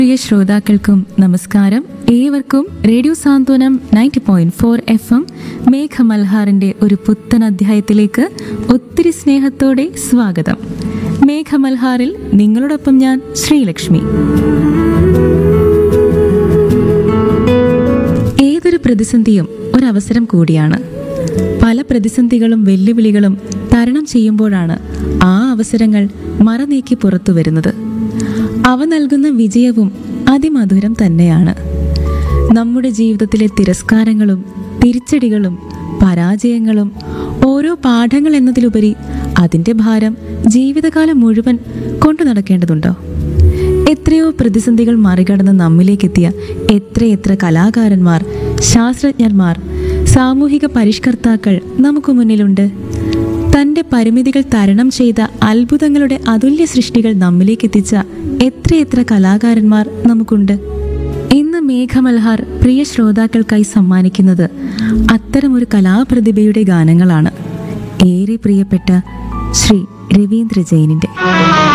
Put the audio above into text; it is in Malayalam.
പ്രിയ ശ്രോതാക്കൾക്കും നമസ്കാരം ഏവർക്കും radio Santhwanam ninety point four F M മേഘമൽഹാറിന്റെ ഒരു പുത്തൻ അധ്യായത്തിലേക്ക് ഒത്തിരി സ്നേഹത്തോടെ സ്വാഗതം മേഘമൽഹാറിൽ നിങ്ങളോടൊപ്പം ഞാൻ ശ്രീലക്ഷ്മി ഏതൊരു പ്രതിസന്ധിയും ഒരവസരം കൂടിയാണ് പല പ്രതിസന്ധികളും വെല്ലുവിളികളും തരണം ചെയ്യുമ്പോഴാണ് ആ അവസരങ്ങൾ മറനീക്കി പുറത്തു വരുന്നത് അവ നൽകുന്ന വിജയവും അതിമധുരം തന്നെയാണ് നമ്മുടെ ജീവിതത്തിലെ തിരസ്കാരങ്ങളും തിരിച്ചടികളും പരാജയങ്ങളും ഓരോ പാഠങ്ങൾ എന്നതിലുപരി അതിൻ്റെ ഭാരം ജീവിതകാലം മുഴുവൻ കൊണ്ടു നടക്കേണ്ടതുണ്ടോ എത്രയോ പ്രതിസന്ധികൾ മറികടന്ന് നമ്മിലേക്കെത്തിയ എത്രയെത്ര കലാകാരന്മാർ ശാസ്ത്രജ്ഞന്മാർ സാമൂഹിക പരിഷ്കർത്താക്കൾ നമുക്ക് മുന്നിലുണ്ട് തൻ്റെ പരിമിതികൾ തരണം ചെയ്ത അത്ഭുതങ്ങളുടെ അതുല്യ സൃഷ്ടികൾ നമ്മിലേക്കെത്തിച്ച എത്രയെത്ര കലാകാരന്മാർ നമുക്കുണ്ട് ഇന്ന് മേഘമൽഹാർ പ്രിയ ശ്രോതാക്കൾക്കായി സമ്മാനിക്കുന്നത് അത്തരമൊരു കലാപ്രതിഭയുടെ ഗാനങ്ങളാണ് ഏറെ പ്രിയപ്പെട്ട ശ്രീ രവീന്ദ്ര ജെയിനിന്റെ